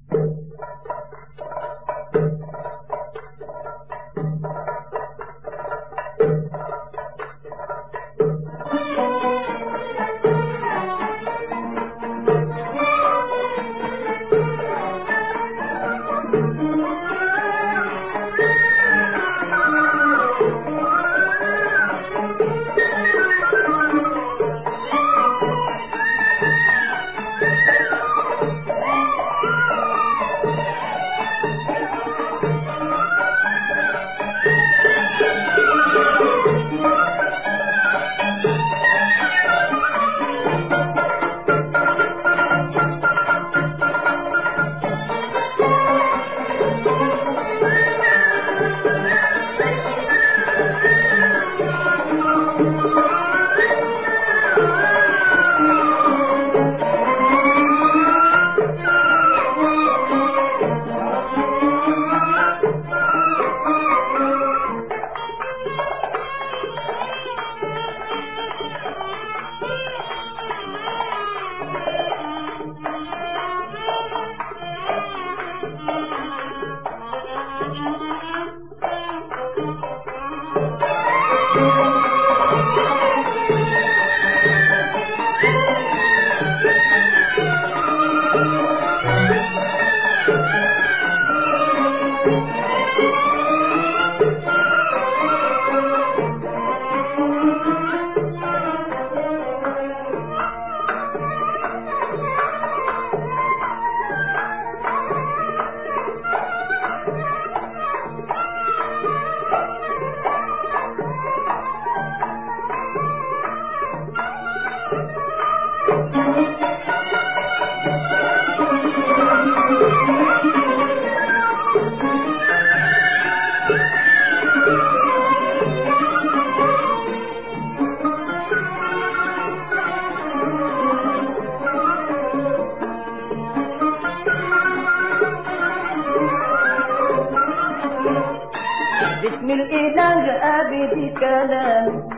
بسم الإله أبد كلام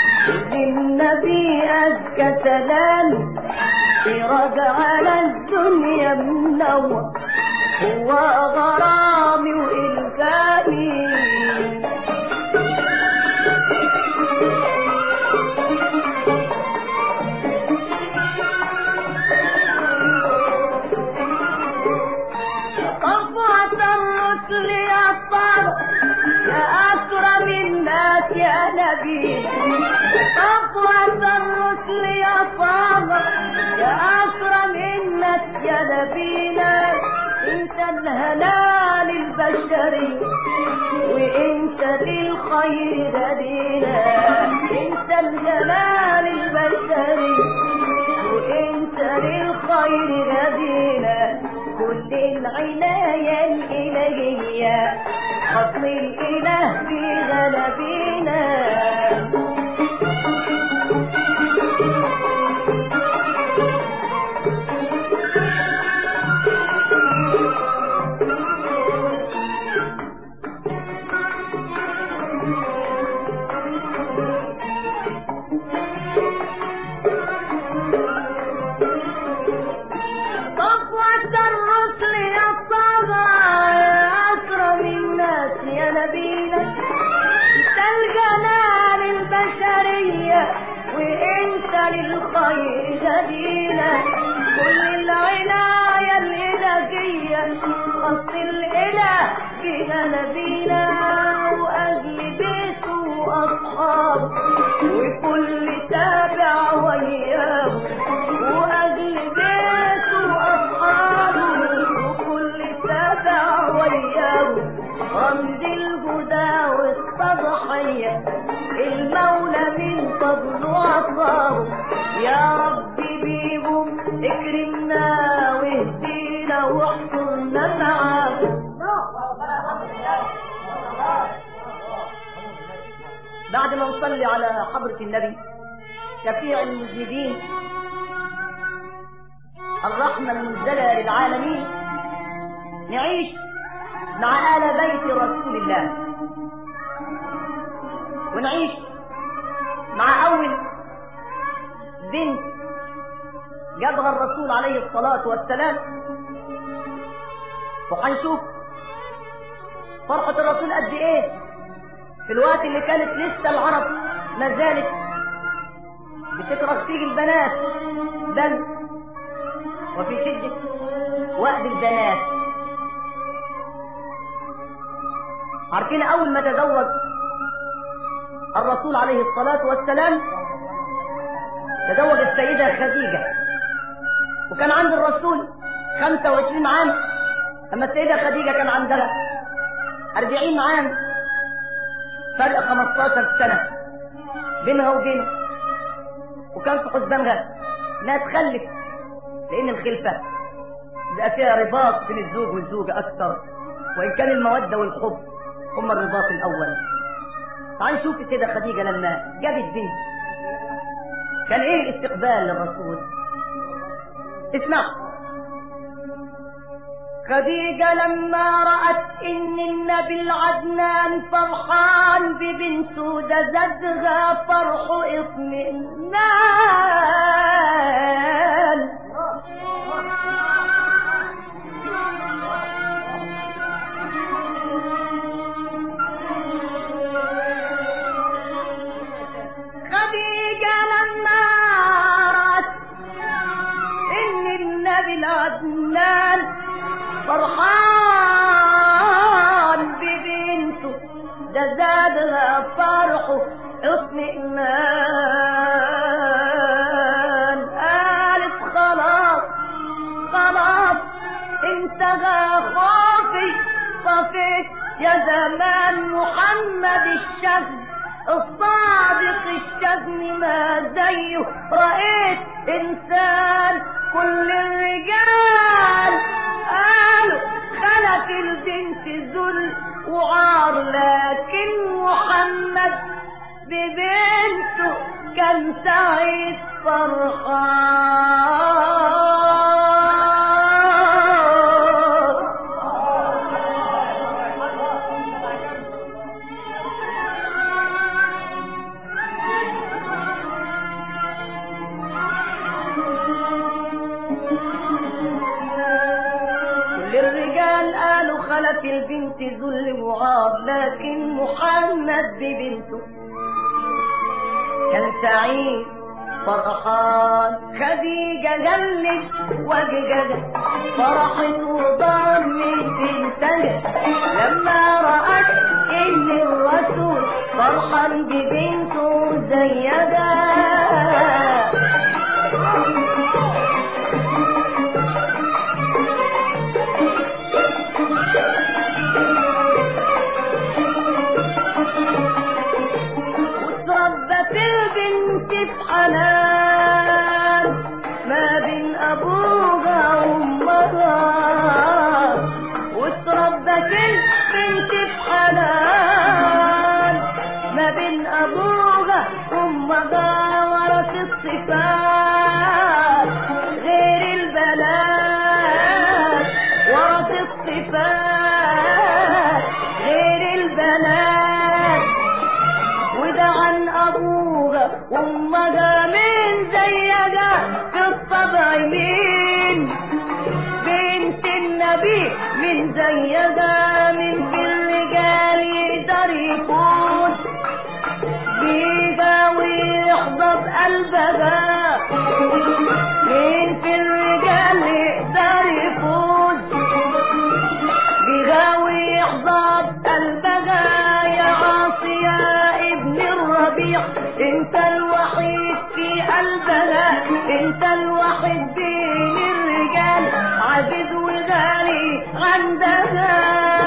للنبي أزكى سلام سراج على الدنيا منور هو غرامي وإلكامي صفوة الرسل يا طارق يا أكرم الناس يا نبي صفوة الرسل يا طارق يا أكرم الناس يا نبينا انت الهلال البشري وانت للخير دينا انت الجمال البشري وانت للخير هدينا كل العناية الإلهية فضل الإله في غلبنا صفوة الرسل يا الطغى يا أكرم الناس يا نبينا انت الجمال البشرية وانت للخير هدينا كل العناية الإلهية خط الإله فيها نبينا وأهل بيته وأصحابه وكل تابع وياه وأهل بيته وأصحابه وكل تابع وياه رمز الهدى والتضحية المولى من فضله عطاه يا ربي بيهم اكرمنا واهدينا واحصرنا معاهم بعد ما نصلي على حضرة النبي شفيع المذنبين الرحمة المنزلة للعالمين نعيش مع آل بيت رسول الله ونعيش مع أول بنت جابها الرسول عليه الصلاة والسلام وهنشوف فرحة الرسول قد ايه في الوقت اللي كانت لسه العرب ما زالت بتكره فيه البنات بل وفي شدة وقت البنات عارفين اول ما تزوج الرسول عليه الصلاة والسلام تزوج السيدة خديجة وكان عند الرسول 25 عام أما السيدة خديجة كان عندها 40 عام فرق 15 سنة بينها وبينه وكان في حسبانها انها تخلف لان الخلفة بيبقى فيها رباط بين الزوج والزوجة اكثر وان كان المودة والحب هما الرباط الاول تعال نشوف السيدة خديجة لما جابت بنت كان ايه الاستقبال للرسول اسمع خديجة لما رأت إن النبي العدنان فرحان ببنته ده زادها فرح اطمئنان خديجة لما رأت إن النبي العدنان فرحان ببنته ده زادها فرحه اطمئنان قالت خلاص خلاص انتهى خوفي طفيت يا زمان محمد الشهم الصادق الشهم ما زيه رأيت إنسان كل الرجال قالوا خلف البنت ذل وعار لكن محمد ببنته كان سعيد فرحان كل الرجال قالوا خلف البنت ذل وعار لكن محمد ببنته كان سعيد فرحان خديجة جلت وججة فرحت وضمت بنتها لما رأت إن الرسول فرحان ببنته زيها وتربت البنت في حنان ما بين ابوها وامها وتربت البنت في حنان ما بين ابوها وامها ورث الصفات غير البنات ورث الصفات غير البنات وده عن ابوها وامها من زيها في الطبع مين بنت النبي من زيها من في الرجال يقدر يكون بيها ويحظى بقلبها مين في الرجال يقدر يفوز بها ويحظى بقلبها يا عاصي يا ابن الربيع انت الوحيد في قلبها انت الوحيد بين الرجال عزيز وغالي عندها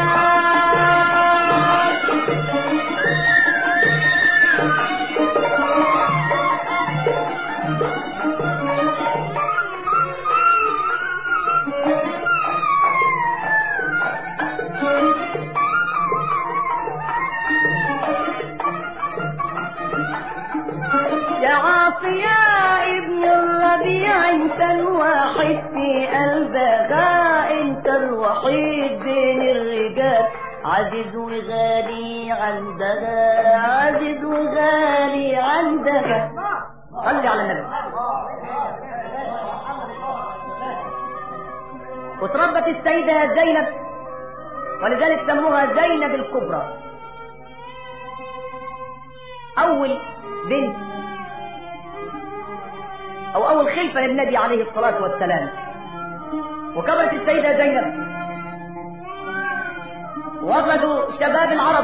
يا عاصي يا ابن الربيع انت الواحد في قلبها انت الوحيد بين الرجال عزيز وغالي عندها عزيز وغالي عندها صلي على النبي وتربت السيدة زينب ولذلك سموها زينب الكبرى أول بنت أو أول خلفة للنبي عليه الصلاة والسلام وكبرت السيدة زينب وفدوا شباب العرب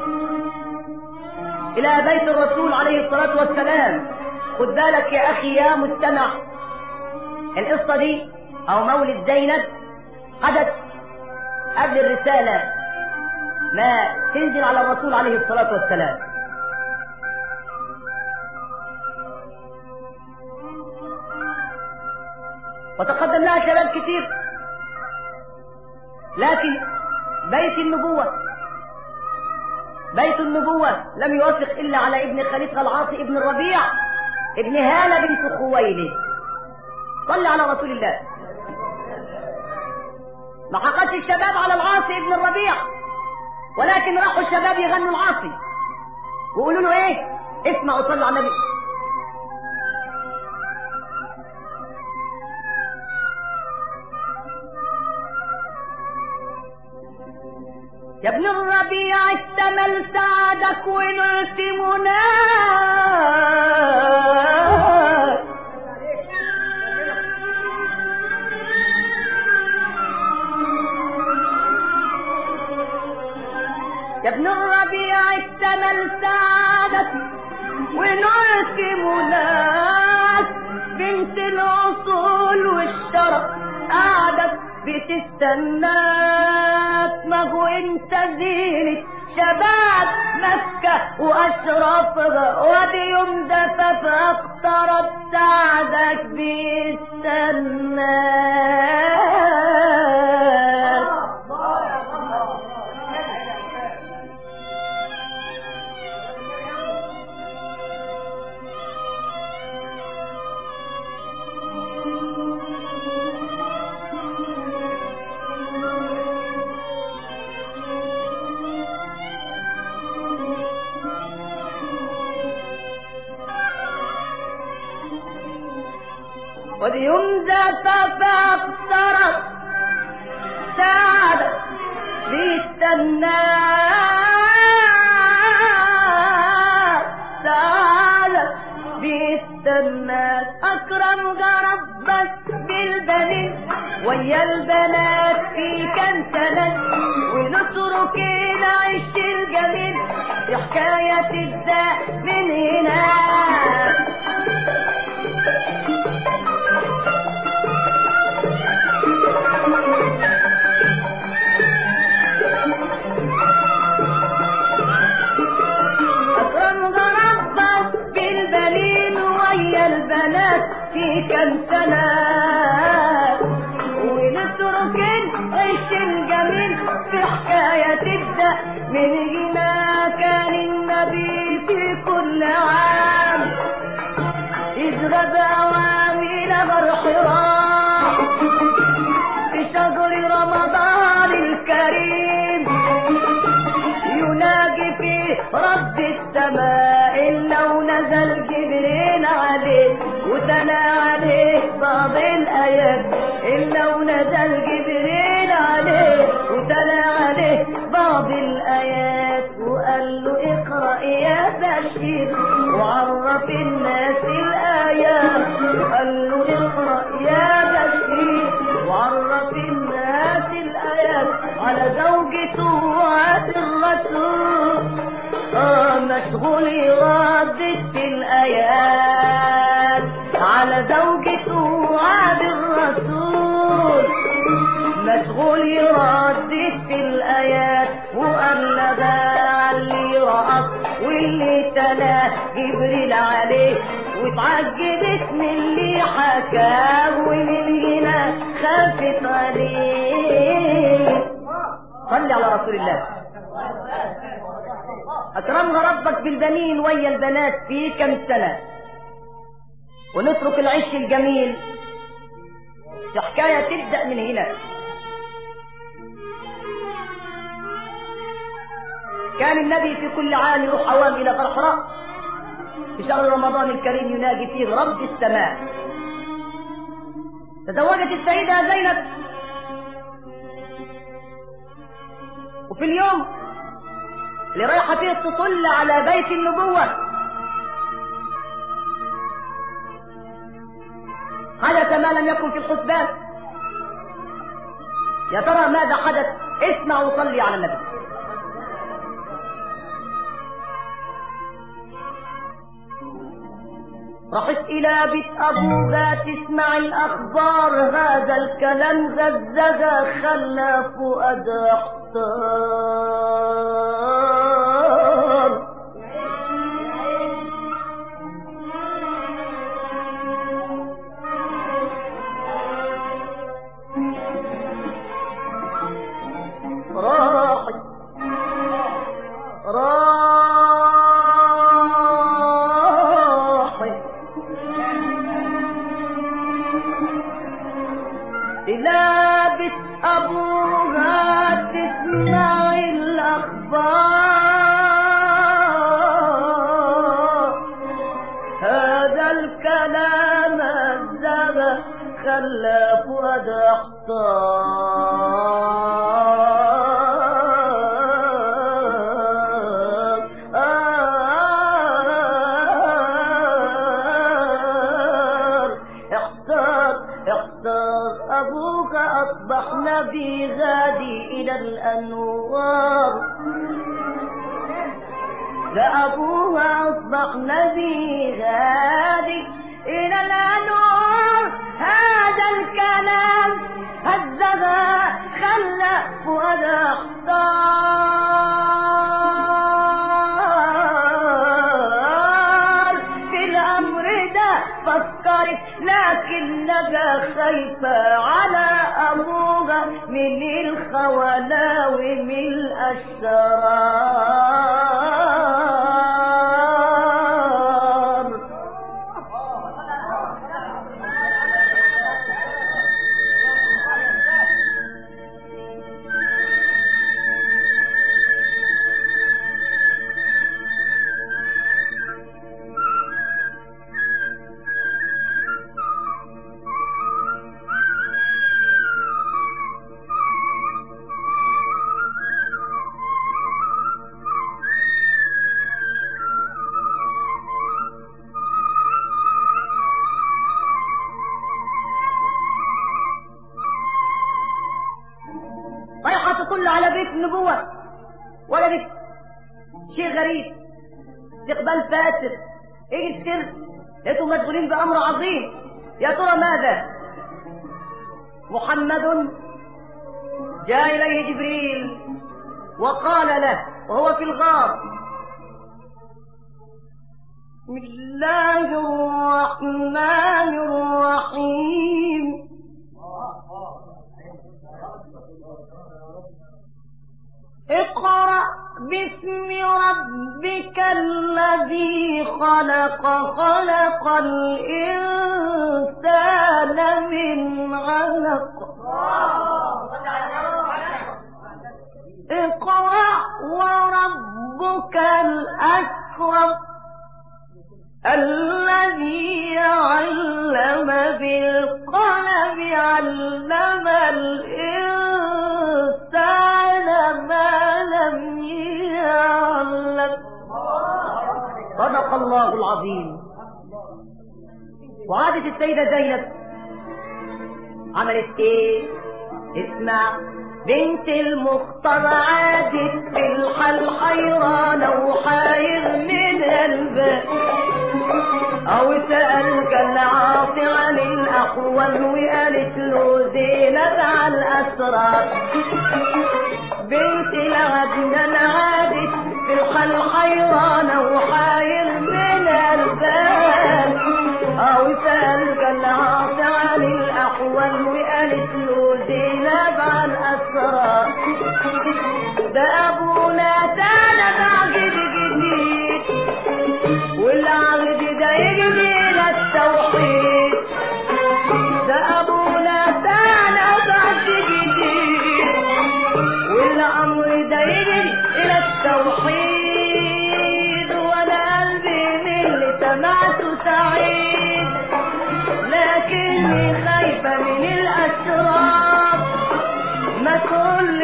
إلى بيت الرسول عليه الصلاة والسلام خد بالك يا أخي يا مستمع القصة دي أو مولد زينب حدث قبل الرسالة ما تنزل على الرسول عليه الصلاة والسلام وتقدم لها شباب كتير لكن بيت النبوة بيت النبوة لم يوافق إلا على ابن خليفة العاصي ابن الربيع ابن هالة بنت خويلد صل على رسول الله ما حققش الشباب على العاصي ابن الربيع ولكن راحوا الشباب يغنوا العاصي ويقولوا له ايه اسمع وصل على النبي يا ابن الربيع اشتمل سعدك ونلت مناك يا ابن الربيع اشتمل سعدك ونلت مناك بنت الاصول والشرف قعدت بتستناك ما هو انت زينة شباب مكة واشرفها ودي يوم دفف اقترب سعدك بيستناك واليوم ذات فاقترب سعد بيستنى سعد بيستنى أكرم ربك بالبنين ويا البنات في كام سنة ونترك العيش الجميل في حكاية تبدأ من هنا أكرم ربك بالبنين ويا البنات في كم سنة ونترك العيش الجميل في حكاية تبدأ من هنا كان النبي في كل عام يذهب أوامر غر حراء في شهر رمضان الكريم يناجي في رب السماء لو نزل جبريل عليه وتلا عليه بعض الآيات لو نزل جبريل عليه وتلا عليه بعض الآيات وقال له اقرأ يا بشير وعرف الناس الآيات وقال له اقرأ يا بشير وعرف الناس الآيات على زوجته وعد الرسول آه مشغول يردد في الآيات على زوجته وعد الرسول مشغول يردد في الآيات وقال لها اللي رقص واللي تلا جبريل عليه واتعجبت من اللي حكاه ومن هنا خافت عليه صلي على رسول الله أكرمنا ربك بالبنين ويا البنات في كم سنة ونترك العش الجميل في حكاية تبدأ من هنا كان النبي في كل عام يروح عوام إلى غرحراء في شهر رمضان الكريم يناجي فيه رب السماء تزوجت السيدة زينب وفي اليوم اللي رايحة فيه تطل على بيت النبوة حدث ما لم يكن في الحسبان يا ترى ماذا حدث اسمع وصلي على النبي رحت إلى بيت أبوها تسمع الأخبار هذا الكلام غزز خلى فؤاد احتار راحت راحت إلى بيت أبوها تسمع الأخبار هذا الكلام الزغى خلى فؤاد احتار احتار احتار أبوك أصبح نبي غادي إلى الأنوار لأبوها أصبح نبي غادي إلى الأنوار هذا الكلام هزها خلى فؤاد اختار في الأمر ده فكرت لكنها خايفة على أبوها من الخونة ومن الأشرار رايحة تطل على بيت النبوة ولدت شيء غريب استقبال فاسد ايه السر لقيتهم مشغولين بأمر عظيم يا ترى ماذا محمد جاء إليه جبريل وقال له وهو في الغار بسم الله الرحمن الرحيم اقرأ باسم ربك الذي خلق خلق الإنسان من علق اقرأ وربك الأكرم الذي علم بالقلم علم الإنسان ما لم يعلم صدق الله العظيم وعادت السيدة زينب عملت ايه اسمع بنت المختار عادت في الحل حيرانة وحاير من الباب أو سألك العاصي عن الأقوال وقالت له زينب عن الأسرار بنت العدنان عادت في الحل حيرانة وحاير من الباب أو سألك العاصي عن الأحوال وقالت له زينب عن أسرار ده أبونا كان بعقد جديد والعقد ده يجري للتوحيد ده أبونا كان بعقد جديد والأمر ده يجري إلى التوحيد وأنا قلبي من اللي سمعته سعيد لكني خايفة من الأشرار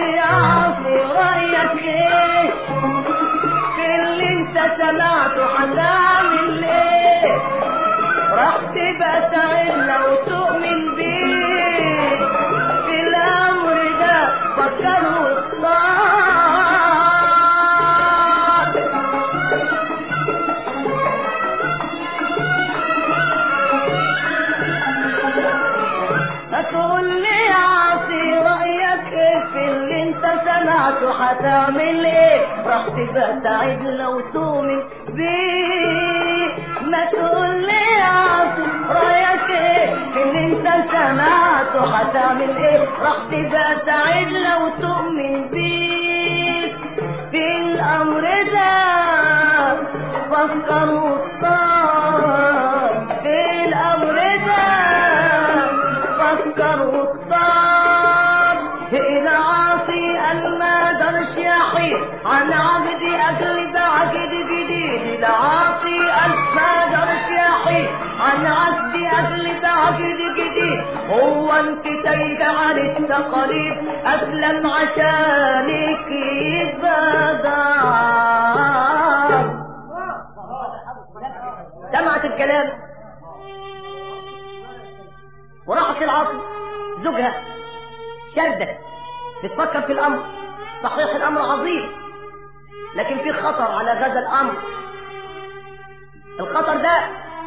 لي يا عاصي رأيك ايه في اللي انت سمعته هتعمل ايه راح تبقى سعيد لو تؤمن بيه في الامر ده فكروا الصعب ما تقول لي يا عاصي رأيك ايه في اللي انت سمعته هتعمل ايه راح تبقى سعيد لو تؤمن بيه ما تقول لي يا عاصي رأيك ايه في اللي انت سمعته هتعمل ايه راح تبقى سعيد لو تؤمن بيه في الامر ده فكروا الصار في الامر ده فكروا الصار إذا عاصي قال ما درش يحيد عن عبدي أجل بعقد جديد إذا عاصي قال ما درش يحيد عن عبدي أجل بعقد جديد هو انت تجعل التقاليد أسلم عشانك يبقى دار سمعت الكلام وراحت العاصي زوجها شردة بتفكر في الأمر صحيح الأمر عظيم لكن في خطر على هذا الأمر الخطر ده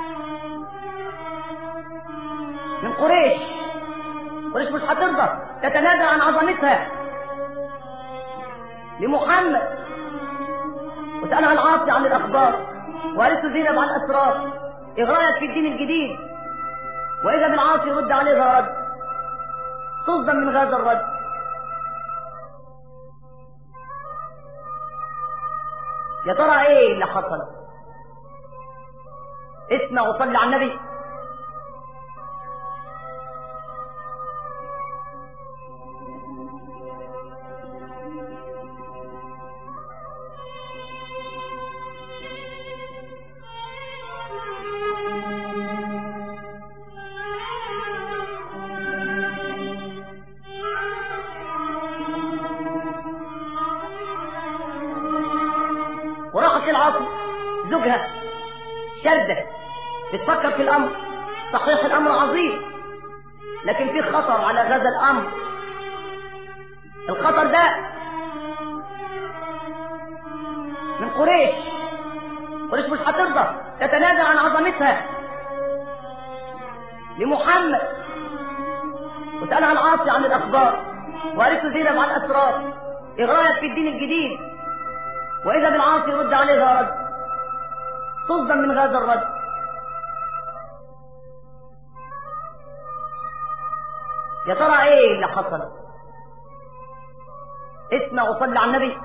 من قريش قريش مش هترضى تتنازل عن عظمتها لمحمد وسألها العاصي عن الأخبار وقالت له زينب عن الأسرار إيه رأيك في الدين الجديد وإذا بالعاصي رد عليها رد تصدم من هذا الرد يا ترى ايه اللي حصل اسمع وصل على النبي وراحت للعاصي زوجها شردة بتفكر في الأمر صحيح الأمر عظيم لكن في خطر على هذا الأمر الخطر ده من قريش قريش مش هترضى تتنازل عن عظمتها لمحمد وسألها العاصي عن الأخبار وقالت له زينب عن الأسرار إيه رأيك في الدين الجديد وإذا بالعاصي رد عليها رد تصدم من هذا الرد يا ترى ايه اللي حصل اسمع وصل على النبي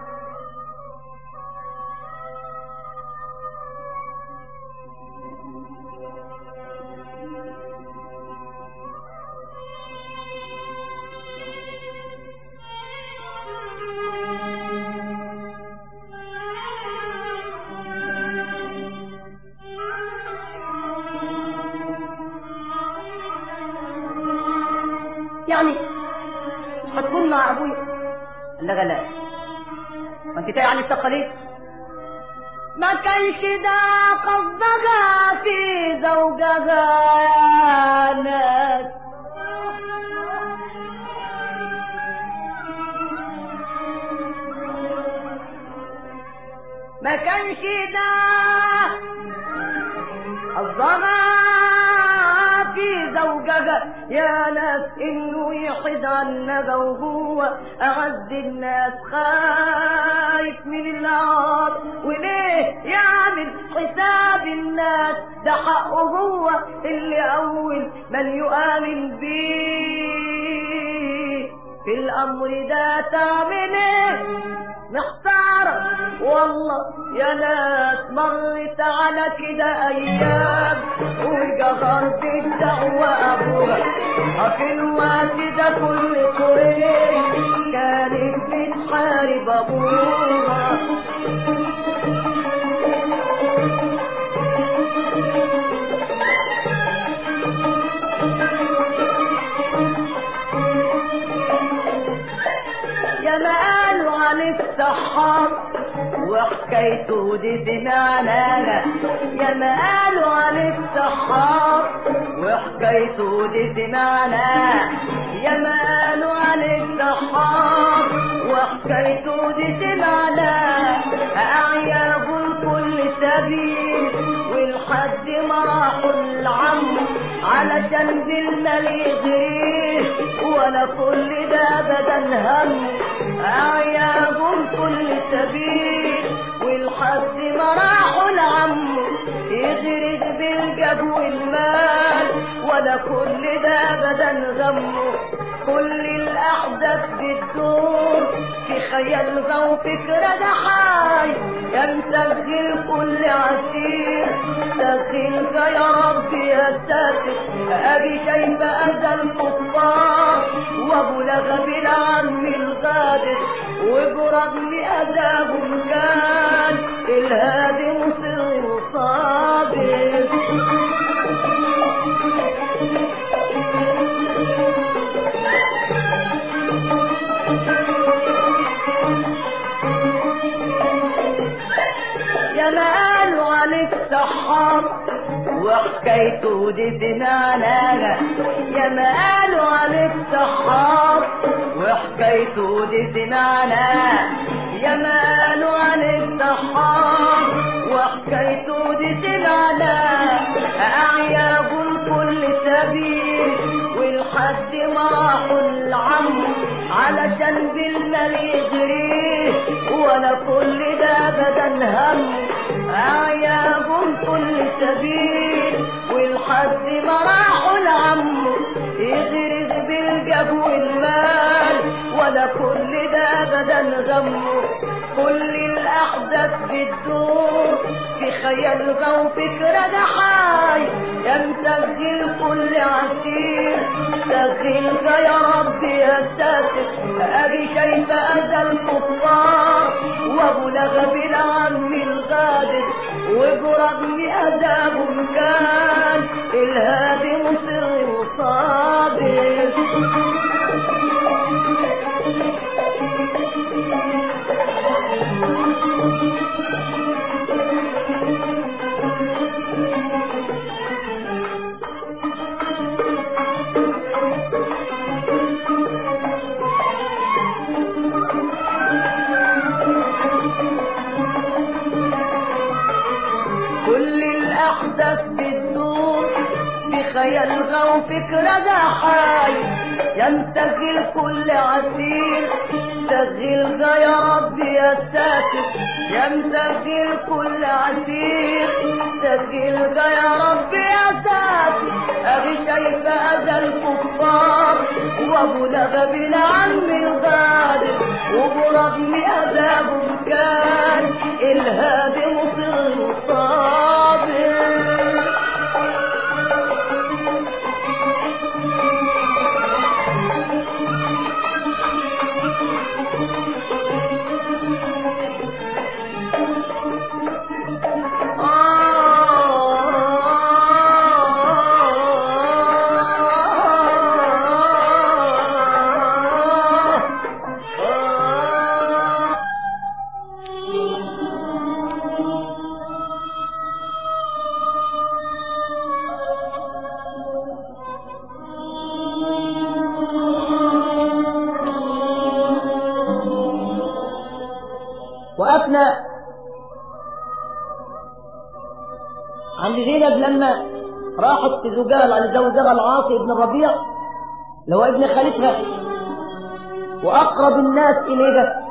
يعني هتكون مع ابويا قال لها لا وانت تايه عن التقاليد ما كانش ده قصدها في زوجها يا ناس ما كانش ده قصدها في زوجها يا ناس انه يحد عنها وهو اعز الناس خايف من العار وليه يعمل حساب الناس ده حقه هو اللي اول من يؤمن بيه في الامر ده تعمل ايه محتارة والله يا ناس مرت على كده ايام وجهرت الدعوة ابوها في الوقت ده كل قريش كانت بتحارب ابوها يا ما قالوا عليك سحار وحكايته دي سمعناها يا ما قالوا عليك سحار وحكايته دي سمعناها يا ما قالوا عليك سحار وحكايته دي سمعناها أعياب كل سبيل والحد ما راحوا العم علشان بالمال يغريه ولا كل ده ابدا هم اعياب كل سبيل والحد ما راحوا العم يغرق بالجب والمال ولا كل ده ابدا غمه كل الاحداث بتدور في خيالها وفكرة ده حي يا مسجل كل عسير سجلك يا رب يا ساتر اجي شايفة اذى الكفار وابو لغب العم الغادر وبرغم اذاهم كان الهادي مصر وصابر يا ما قالوا عليك سحار وحكايته دي سمعناها يا ما قالوا عليك سحار وحكايته دي سمعناها يا ما قالوا عليك سحار وحكايته دي سمعناها أعياب كل سبيل والحد ما راحوا العم علشان بالمال يغريه ولا كل ده ابدا هم اعياب كل سبيل والحد ما راحوا العم يغرق بالجب والمال ولا كل ده ابدا غمه كل الاحداث بتدور في خيالها وفكرة ده حي يا مسجل كل عسير سجلك يا رب يا ساتر اجي شايفة اذى الكفار وابو لغب العم الغادر وبرغم اذابهم كان الهادي مصر وصابر كل الأحداث بتدور في خيالها وفكرة ده حي ينتقل كل عسير تغيلها يا رب يا ساتر ينتقل كل عسير تغيلها يا رب يا ساتر أبي شايفة أذى الكفار وأبو لغب العم الغادر وبرغم أذابهم كان الهادي مصر صابر وقفنا عند زينب لما راحت زوجها لزوجها العاصي ابن الربيع اللي هو ابن خالتها واقرب الناس اليها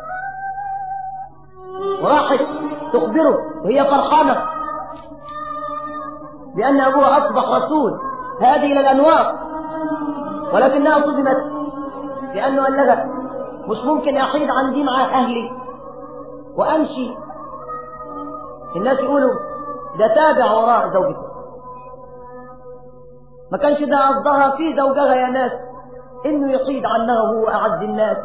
وراحت تخبره وهي فرحانه بان ابوها اصبح رسول هذه الى الانوار ولكنها صدمت لانه قال لها مش ممكن احيد عن دين مع اهلي وامشي الناس يقولوا ده تابع وراء زوجته ما كانش ده قصدها في زوجها يا ناس انه يحيد عنها وهو اعز الناس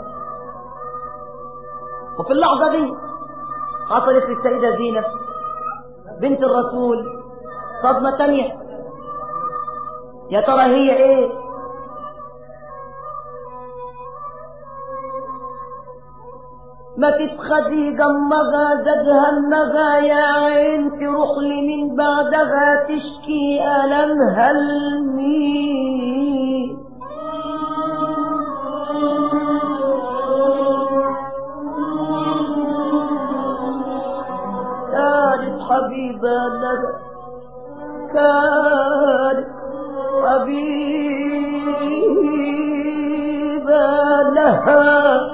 وفي اللحظه دي حصلت للسيده زينب بنت الرسول صدمه تانية يا ترى هي ايه ماتت خديجة امها زاد همها يا عين تروح لمين بعدها تشكي ألمها لمين كانت حبيبة لها كانت حبيبة لها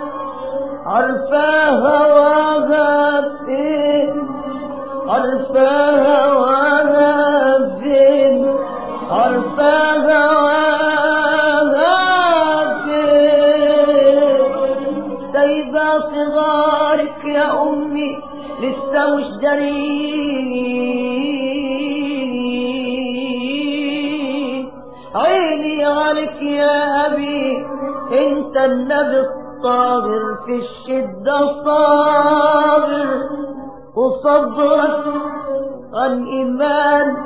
عرفاها هواها فين عرفاها هواها فين عرفاها هواها فين سايبة صغارك يا أمي لسه مش دارين عيني عليك يا أبي انت النبي الطاهر في الشدة صابر وصبرك عن إيمان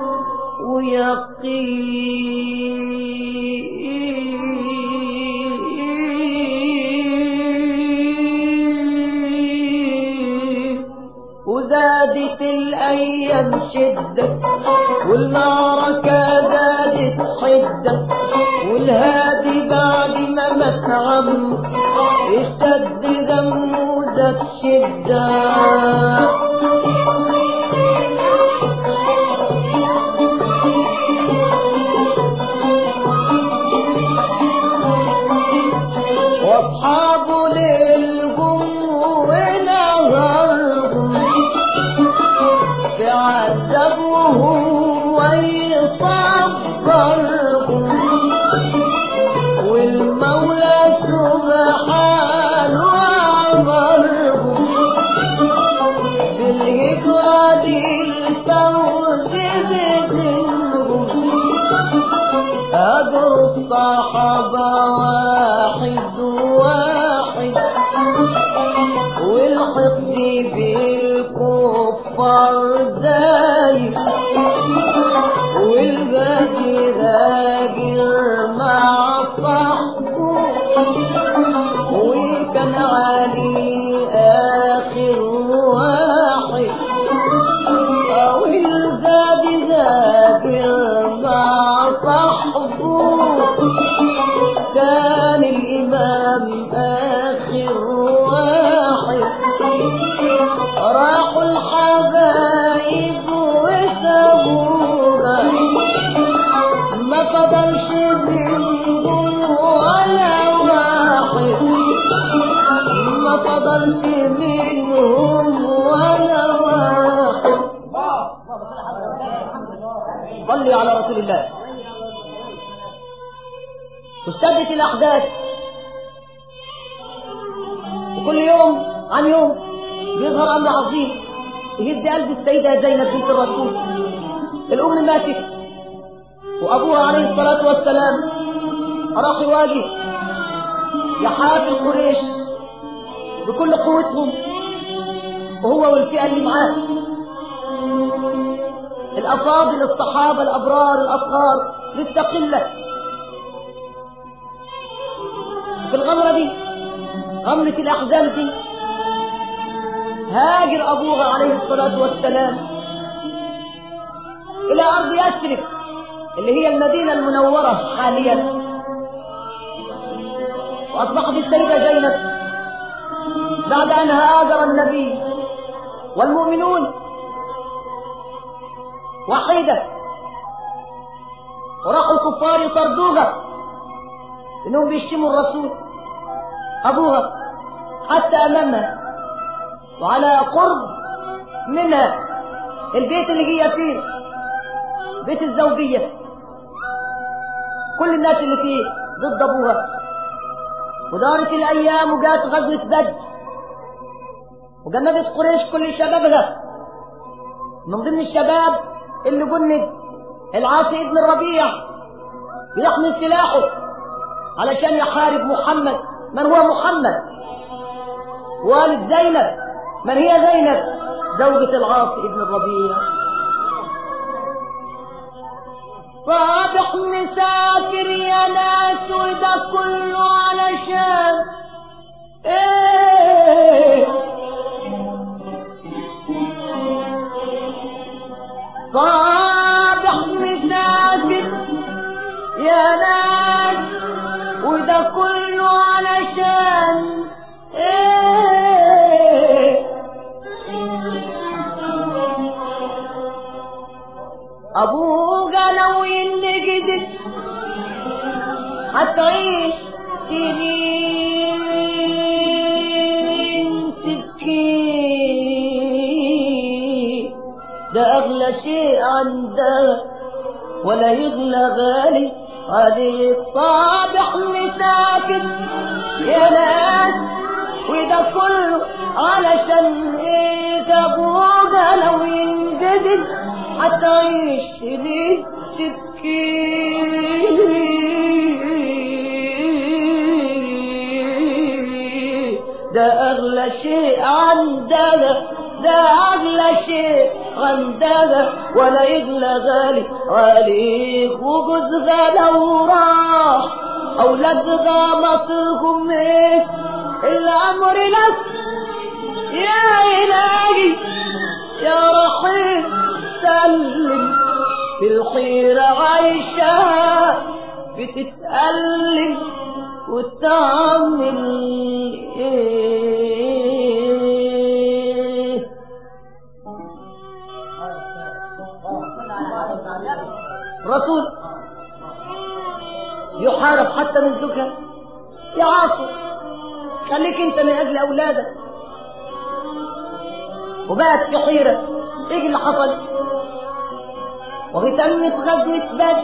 ويقين وزادت الأيام شدة والمعركة زادت حدة والهادي بعد ما مات عم اشتد دمه وزاد شدة واصحابه ليلهم ونهارهم يعذبهم ويصبرهم والمولى سبحانه أمرهم بالهجرة للفوز بدينهم أجر الصحابة واحد واحد والحقد بالكفار دايم والباقي راجل مع صحبه وكان علي آخر واحد والزاد ذاكر مع صحبه كان الإمام آخر واحد راحوا الحبايب وسابوها ما فضلش منهم ولا واحد ما فضلش منهم ولا واحد صلي على رسول الله اشتدت الأحداث وكل يوم عن يوم بيظهر أمر عظيم يهد قلب السيدة زينب بنت الرسول الأم ماتت وأبوها عليه الصلاة والسلام راح يواجه يحافل قريش بكل قوتهم وهو والفئة اللي معاه الأفاضل الصحابة الأبرار الأطهار لسه قلة في الغمرة دي غمرة الأحزان دي هاجر أبوها عليه الصلاة والسلام إلى أرض يثرب اللي هي المدينة المنورة حاليا وأصبحت السيدة زينب بعد أن هاجر النبي والمؤمنون وحيدة وراحوا الكفار يطردوها انهم بيشتموا الرسول ابوها حتى امامها وعلى قرب منها البيت اللي هي فيه بيت الزوجية كل الناس اللي فيه ضد ابوها ودارت الايام وجات غزوة بدر وجندت قريش كل شبابها من ضمن الشباب اللي جند العاصي ابن الربيع بيحمل سلاحه علشان يحارب محمد من هو محمد والد زينب من هي زينب زوجة العاصي ابن الربيع صابح مسافر يا ناس وده كله علشان ايه هتعيش سنين تبكي ده أغلى شيء عندها ولا يغلى غالي هذه الصابح مساكن يا ناس وده كله علشان ايه ابوها لو ينجدد هتعيش سنين تبكي ده اغلى شيء عندها ده اغلى شيء عندها ولا يغلى غالي عليك وجوزها لو راح اولادها مصيرهم ايه الامر لك يا الهي يا رحيم سلم في الخير عايشة بتتألم وتعمل ايه رسول يحارب حتى من زوجها يا عاصم خليك انت من اجل اولادك وبقت في حيرة ايه اللي حصل وفي تمت غزوة بدر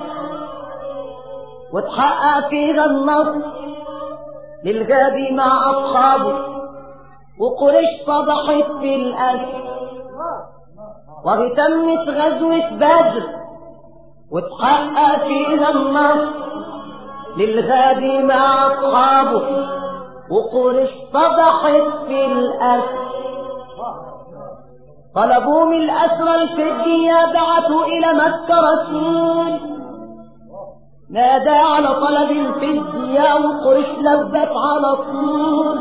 وتحقق فيها النصر للغابي مع اصحابه وقريش فضحت في الاسر وفي تمت غزوة بدر وتحقق فيها النصر للغادي مع اصحابه وقريش فضحت في الاسر طلبوا من الاسرى الفدية بعثوا الى مكة رسول نادى على طلب الفدية وقريش لبت على طول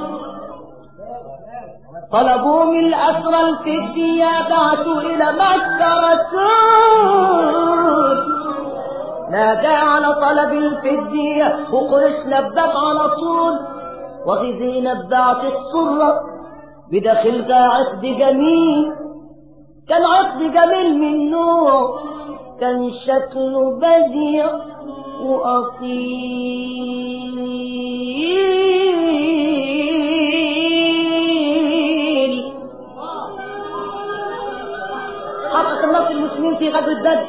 طلبوا من الأسرى الفدية بعثوا إلى مكة رسول نادى على طلب الفدية وقرش لبت على طول وفي زينب بعثت صرة بداخلها عقد جميل كان عقد جميل من نوع كان شكله بديع وأصيل حقق النصر المسلمين في غزوة بدر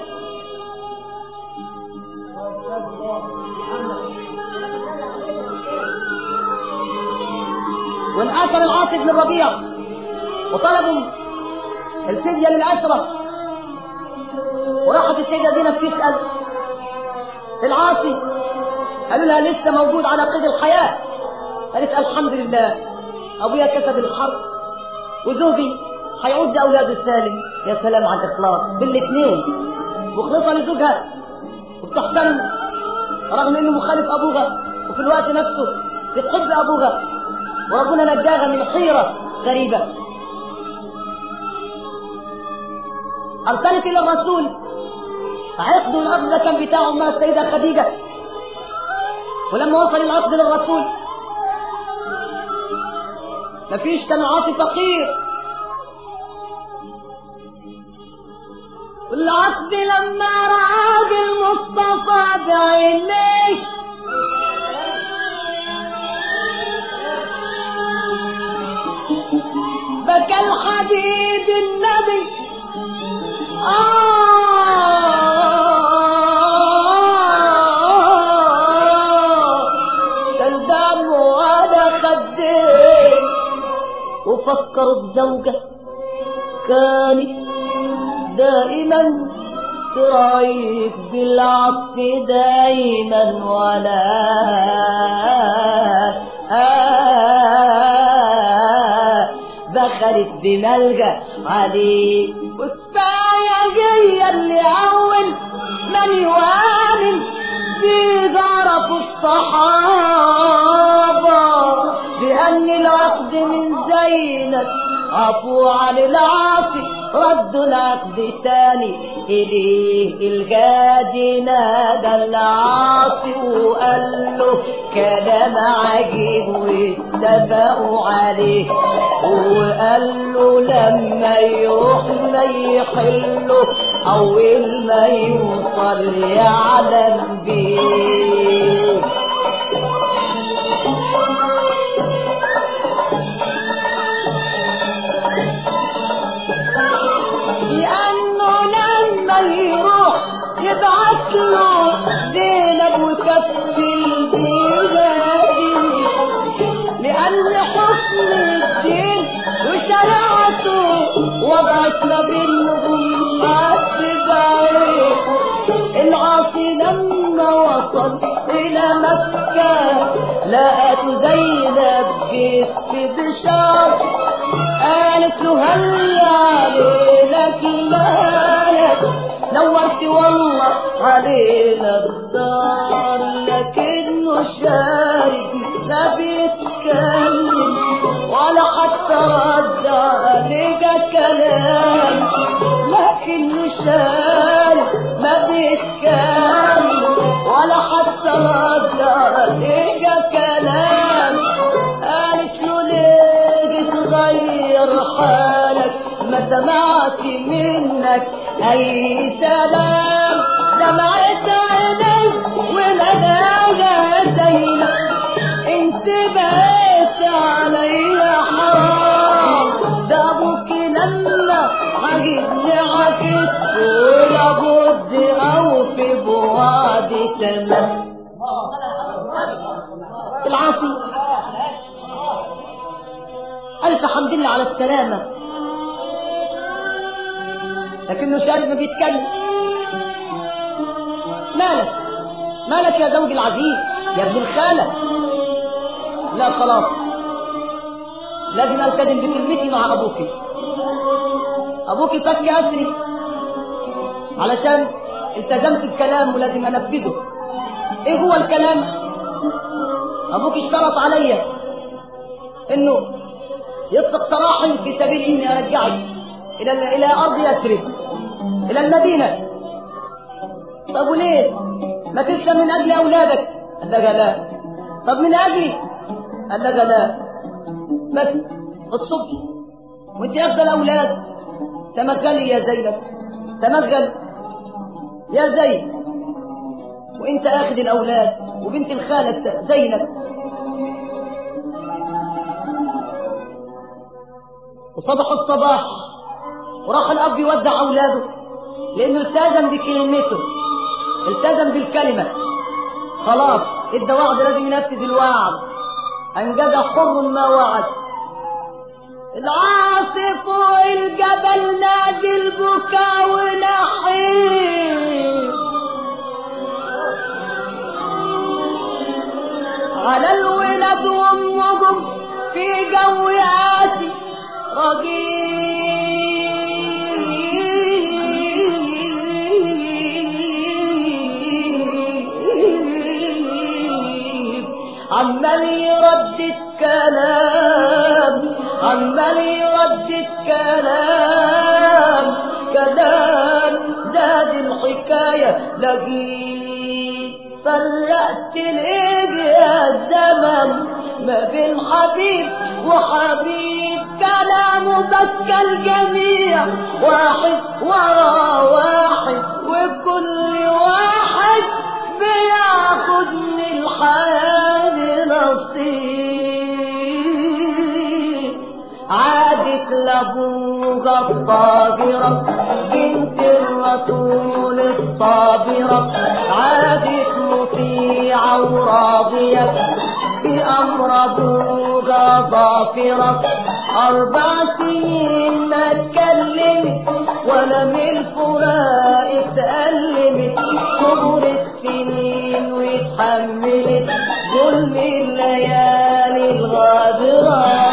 وانأثر العاص بن الربيع وطلبوا الفدية للأسرة وراحت السيدة زينب تسأل العاصي قالوا لها لسه موجود على قيد الحياة قالت الحمد لله أبويا كسب الحرب وزوجي هيعود لأولاده السالم يا سلام على الإخلاص بالاثنين مخلصة لزوجها وبتحترم رغم إنه مخالف أبوها وفي الوقت نفسه بتحب أبوها وربنا نجاها من حيرة غريبة أرسلت إلى الرسول عقد العقد ده كان بتاعه مع السيدة خديجة ولما وصل العقد للرسول مفيش كان عاصي فقير العقد لما رآه المصطفى بعينيه بكى الحبيب النبي آه كان دمه على خدين وفكر بزوجة كانت دائما ترايك بالعطف دائما ولا آه دخلت بملجأ عليه وكفاية جاية اللي أول من يوامن في ظرف الصحابة بأن العقد من زينب عفو عن العاصي رد العقد تاني إليه الجادي نادى العاصي وقال له كلام عجيب واتفقوا عليه وقال له لما يروح ما يحله أول ما يوصل يعلم بيه تبعت له زينب وكفل بلادي لأن حسن الدين وشرعته وضعت ما بينهم حد بعيد العاصي لما وصل إلى مكة لقت زينب جيت في بشار قالت له هلا علينا كلالك نورت والله علينا الدار لكنه شارد ما بيتكلم ولا حتى رد عليك كلام لكنه شارد ما بيتكلم ولا حتى رد عليك كلام قالت له ليه بتغير حالك ما سمعت منك اي سلام دمعت عينيك وناداها زينب انت بقيت عليا حرام ده ابوك لما عجبني عكس ولابد اوفي بوعدي تمام العاصي ألف حمد لله على السلامة لكنه شارب ما بيتكلم مالك مالك يا زوجي العزيز يا ابن الخالة لا خلاص لازم التزم بكلمتي مع ابوك ابوك فك اسري علشان التزمت بكلام ولازم انفذه ايه هو الكلام ابوك اشترط عليا انه يطلق سراحا في سبيل اني ارجعك الى الى ارض يثرب الى المدينه طب وليه ما تسلم من اجل اولادك قال لك لا طب من اجلي قال لك لا بس الصبح وانت اخذ الاولاد تمثلي يا زينب تمثل يا زينب وانت اخذ الاولاد وبنت الخالة زينب وصبح الصباح وراح الاب يودع اولاده لانه التزم بكلمته التزم بالكلمه خلاص ادى وعد لازم ينفذ الوعد انجز حر ما وعد العاصف فوق الجبل نادي البكاء ونحيب على الولد وامهم في جو قاسي رجيب عمال يردد كلام عمال يردد كلام كلام زاد الحكاية لقيت فرقت ليه يا الزمن ما بين حبيب وحبيب كلامه بكى الجميع واحد ورا واحد وكل واحد بياخد من الحياة نصيب عادت لابوها الطاهرة بنت الرسول الصابرة عادت مطيعة وراضية بأمر أبوها ظافرة أربع سنين ما اتكلمت ولا من الفراق اتألمت كبرت سنين واتحملت ظلم الليالي الغادرة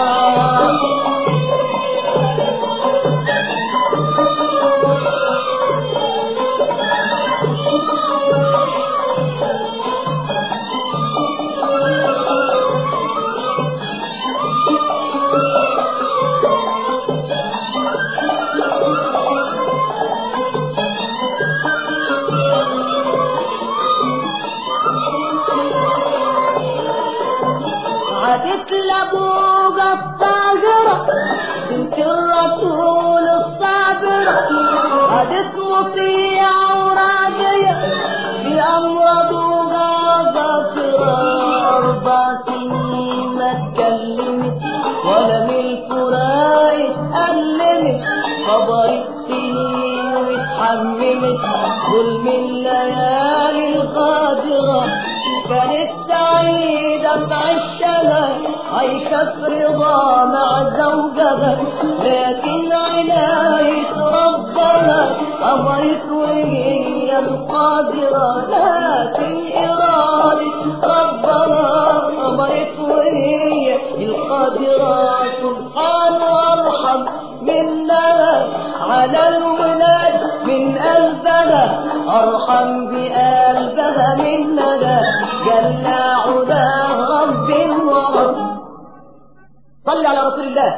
عادت لابوها الطاهرة بنت الرسول الصابرة عادت مطيعة وراضية بأمر أبوها ظافرة أربع سنين ما اتكلمت ولا من الفراق اتألمت صبرت سنين واتحملت حملت ظلم الليالي القادرة كانت سعيدة بعشها عيشة رضا مع زوجها لكن عناية ربها أمرت وهي القادرة لكن إرادة ربها أمرت وهي القادرة سبحان أرحم منها على الولاد من قلبها أرحم بقلبها منها جل علا رب ورب صل على رسول الله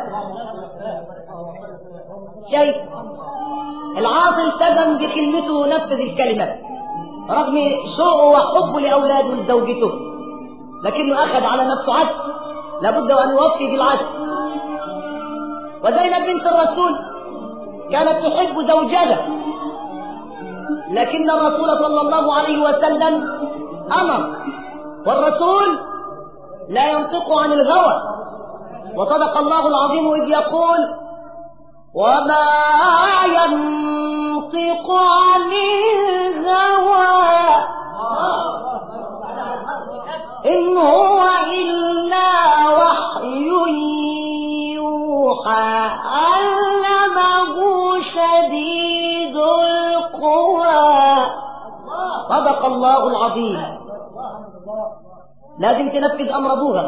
شيء العاصي التزم بكلمته ونفذ الكلمة رغم شوقه وحبه لأولاده ولزوجته لكنه أخذ على نفسه عهد لابد أن يوفي بالعهد وزينب بنت الرسول كانت تحب زوجها لكن الرسول صلى الله عليه وسلم أمر والرسول لا ينطق عن الهوى وصدق الله العظيم إذ يقول وما ينطق عن الهوى إن هو إلا وحي يوحى علمه شديد القوى صدق الله العظيم لازم تنفذ أمر أبوها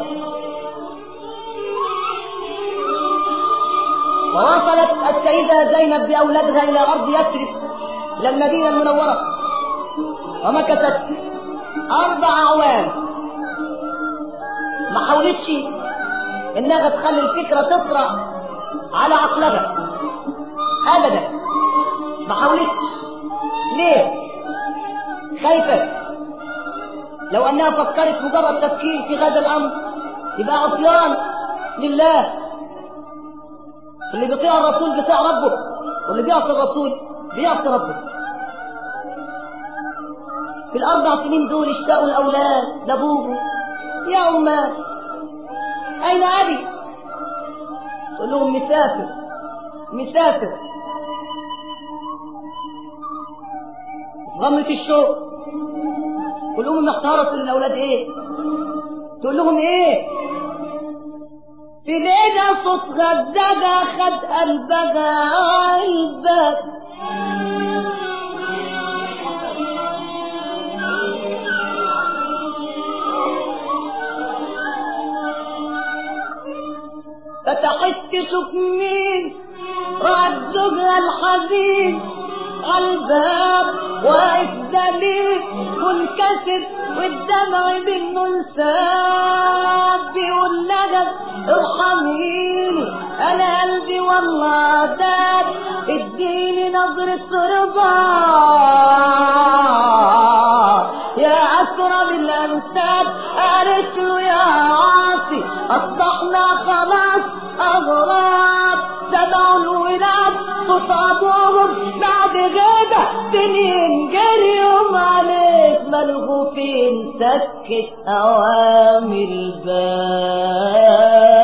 ووصلت السيدة زينب بأولادها إلى أرض يثرب إلى المدينة المنورة ومكثت أربع أعوام ما حاولتش إنها تخلي الفكرة تطرأ على عقلها أبدا ما حاولتش ليه؟ خايفة لو أنها فكرت مجرد تفكير في هذا الأمر يبقى عصيان لله اللي بيطيع الرسول بيطيع ربه واللي بيعصي الرسول بيعصي ربه في الأربع سنين دول اشتاقوا الأولاد لأبوه يا أمات أين أبي؟ تقول لهم مسافر مسافر غمرة الشوق تقول لهم محتارة للأولاد إيه؟ تقول لهم إيه؟ في ليلة صوت غزالة خد قلبها عالباب فتحت تشوف مين رعد زوجها الحزين عالباب واقف دليل منكسر والدمع منه انساب بيقول لها ارحميني انا قلبي والله داب اديني نظرة رضا يا أسرى بالأنساب قالت له يا عاصي أصبحنا خلاص أغراب سبع الولاد خطابهم بعد غيبة سنين جريهم عليك ملهوفين سكت أوامر الباب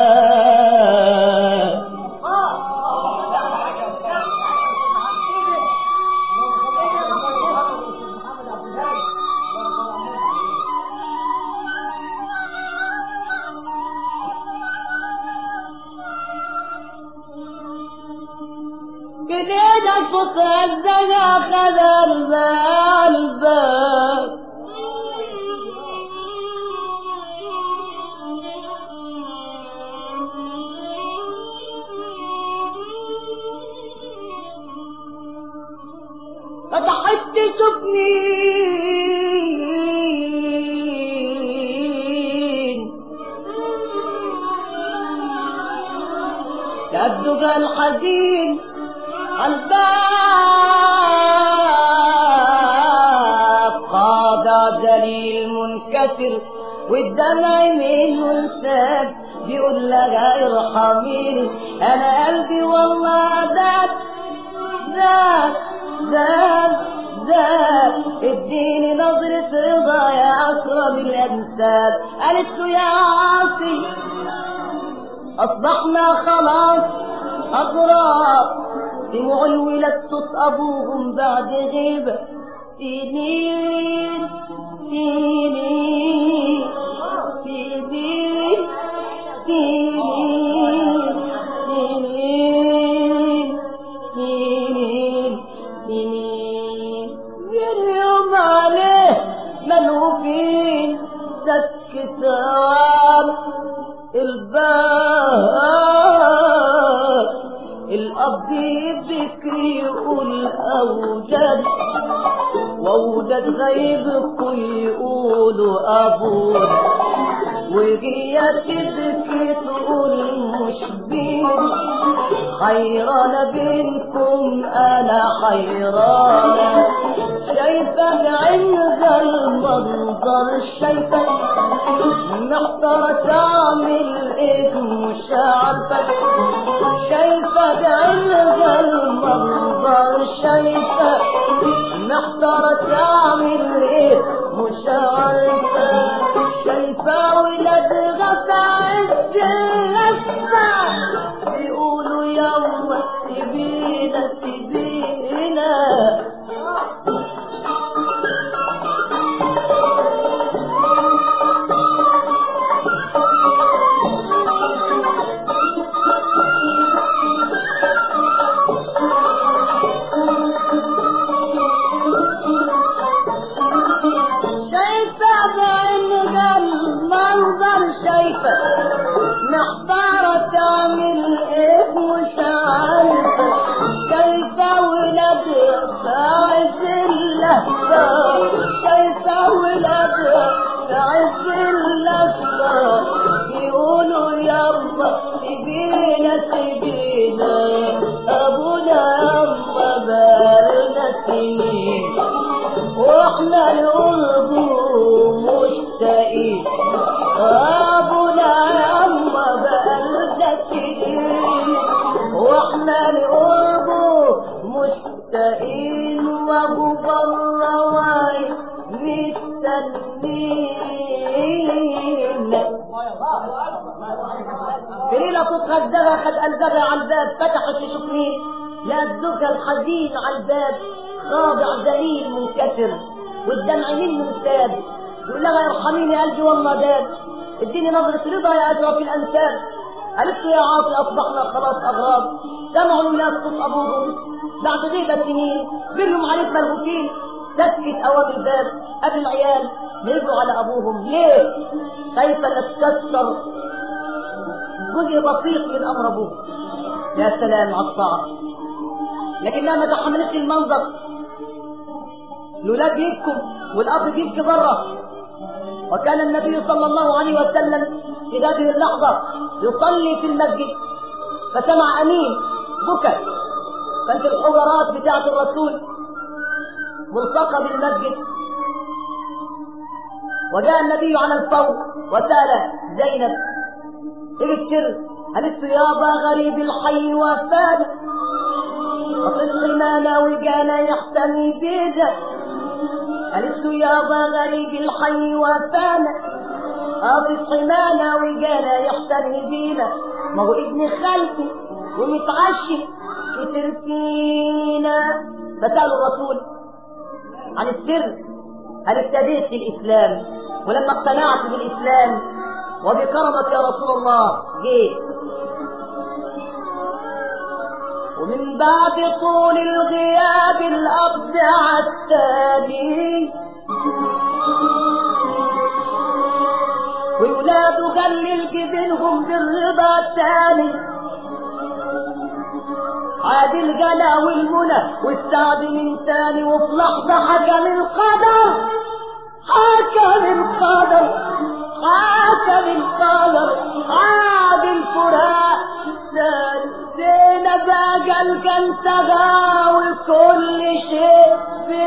كلنا صوت الزنا خذ الباب فتحت سبنين يبدو الحزين الباب قاضى دليل منكسر والدمع منه انساب بيقول لها ارحميني انا قلبي والله داب داب داب داب اديني نظرة رضا يا اكرم الانساب قالت له يا عاصي اصبحنا خلاص اغراب سمعوا الولاد صوت أبوهم بعد غيبة سنين سنين سنين سنين سنين سنين سنين اليوم عليه ملهوفين سك ثواب الباب الأب يبكي يقول أوجد وأولاد غيبكوا يقولوا أبونا وهي تبكي تقول مش بين حيرانة بينكم أنا حيرانة شايفة بعينها المنظر شايفة محتارة تعمل ايه مش عارفة شايفة بعينها المنظر شايفة محتارة تعمل ايه مش عارفة شايفة ولاد غفا عز اللفة بيقولوا يلا سيبينا سيبينا شايفة بعينها المنظر شايفة محتارة تعمل ايه مش عارفة شايفة ولادها بعز اللهفة شايفة ولادها بعز اللهفة بيقولوا يلا سيبينا سيبينا ابونا يلا بالنا سنين واحنا القرب مشتاقين ابونا يما بقالنا كتير واحنا القرب مشتاقين وابو بره واقف مستنين في ليلة تتغدغى خد قلبها على الباب فتحت تشوف مين لقت زوجها الحزين على الباب خاضع ذليل منكسر والدمع منه ساب يقول لها ارحميني قلبي والله داب اديني نظرة رضا يا أشرف الأنساب قالت له يا عاطي أصبحنا خلاص أغراب سمعوا الولاد صوت أبوهم بعد غيبة سنين برهم عليك ملهوفين تسكت أوام الباب قبل العيال ما يجروا على أبوهم ليه؟ خايفة لا تكسر جزء بسيط من أمر أبوه يا سلام على الطاعة لكنها ما تحملتش المنظر الولاد يبكوا والاب بيبكي بره وكان النبي صلى الله عليه وسلم في هذه اللحظة يصلي في المسجد فسمع أمين بكى كانت الحجرات بتاعة الرسول ملصقة بالمسجد وجاء النبي على الفور وسأل زينب ايه السر قالت له يابا غريب الحي وفاد وطفل ما ناوي كان يحتمي بيده قالت له يابا غريب الحي وفانا طفل ما ناوي كان يحتمي بينا ما هو ابن خالتي ومتعشي كتر فينا فسألوا الرسول عن السر هل ابتديت في الإسلام ولما اقتنعت بالإسلام وبكرمك يا رسول الله جيت ومن بعد طول الغياب الأب عالتاني وولاده قلل جبينهم بالرضا التاني عاد الجلا والمنى والسعد من تاني وفي لحظة حكم القدر حكم القدر حكم القدر عاد الفراق زينب أجل كان تغاوي كل شيء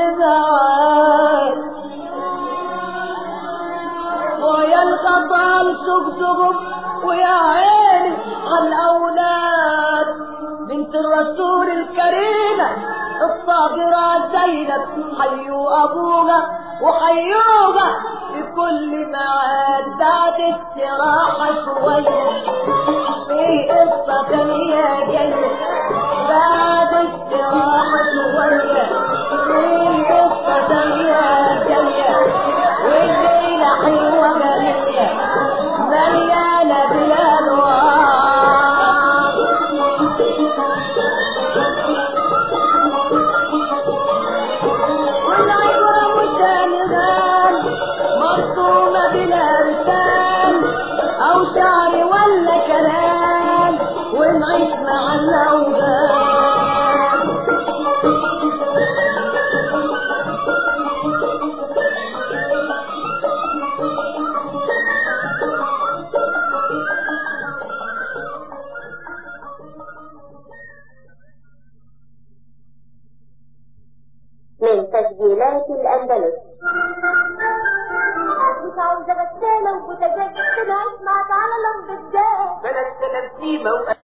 بذات ويا الغطال سقطهم ويا عيني على الأولاد بنت الرسول الكريمة الطاهرة زينب حيوا أبوها وحيوها في كل معاد بعد استراحة شوية في قصة تانية جاية بعد مع الأوهام من تسجيلات الأندلس مش عاوزة غسالة وبوتاجاز كده اسمع تعالى لمبة جاز بلد سلام سيما